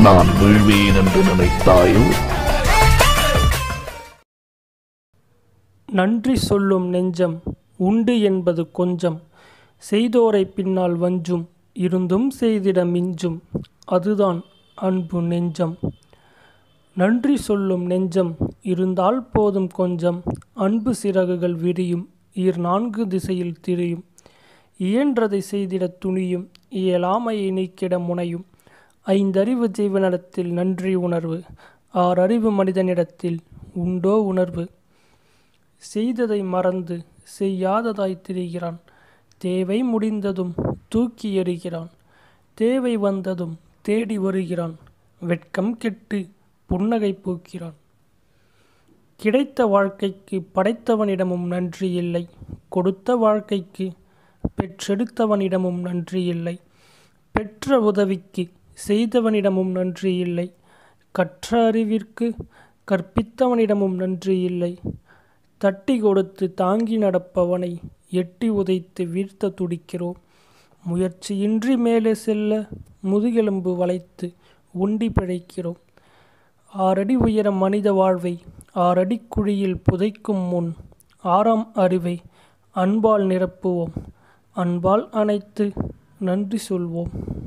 நான் வீழ்வேன் என்று நினைத்தாயோ நன்றி சொல்லும் நெஞ்சம் உண்டு என்பது கொஞ்சம் செய்தோரை பின்னால் வஞ்சும் இருந்தும் செய்திட மிஞ்சும் அதுதான் அன்பு நெஞ்சம் நன்றி சொல்லும் நெஞ்சம் இருந்தால் போதும் கொஞ்சம் அன்பு சிறகுகள் விரியும் ஈர் நான்கு திசையில் திரியும் இயன்றதை செய்திட துணியும் இயலாமையை நீக்கிட முனையும் ஐந்தறிவு ஜீவனிடத்தில் நன்றி உணர்வு ஆறறிவு மனிதனிடத்தில் உண்டோ உணர்வு செய்ததை மறந்து செய்யாததாய் திரிகிறான் தேவை முடிந்ததும் தூக்கி எறிகிறான் தேவை வந்ததும் தேடி வருகிறான் வெட்கம் கெட்டு புன்னகை பூக்கிறான் கிடைத்த வாழ்க்கைக்கு படைத்தவனிடமும் நன்றி இல்லை கொடுத்த வாழ்க்கைக்கு பெற்றெடுத்தவனிடமும் நன்றி இல்லை பெற்ற உதவிக்கு செய்தவனிடமும் நன்றி இல்லை கற்ற அறிவிற்கு கற்பித்தவனிடமும் நன்றி இல்லை தட்டி கொடுத்து தாங்கி நடப்பவனை எட்டி உதைத்து வீழ்த்த துடிக்கிறோம் முயற்சியின்றி மேலே செல்ல முதுகெலும்பு வளைத்து உண்டி பிழைக்கிறோம் ஆறடி உயர மனித வாழ்வை ஆறடி குழியில் புதைக்கும் முன் ஆறாம் அறிவை அன்பால் நிரப்புவோம் அன்பால் அணைத்து நன்றி சொல்வோம்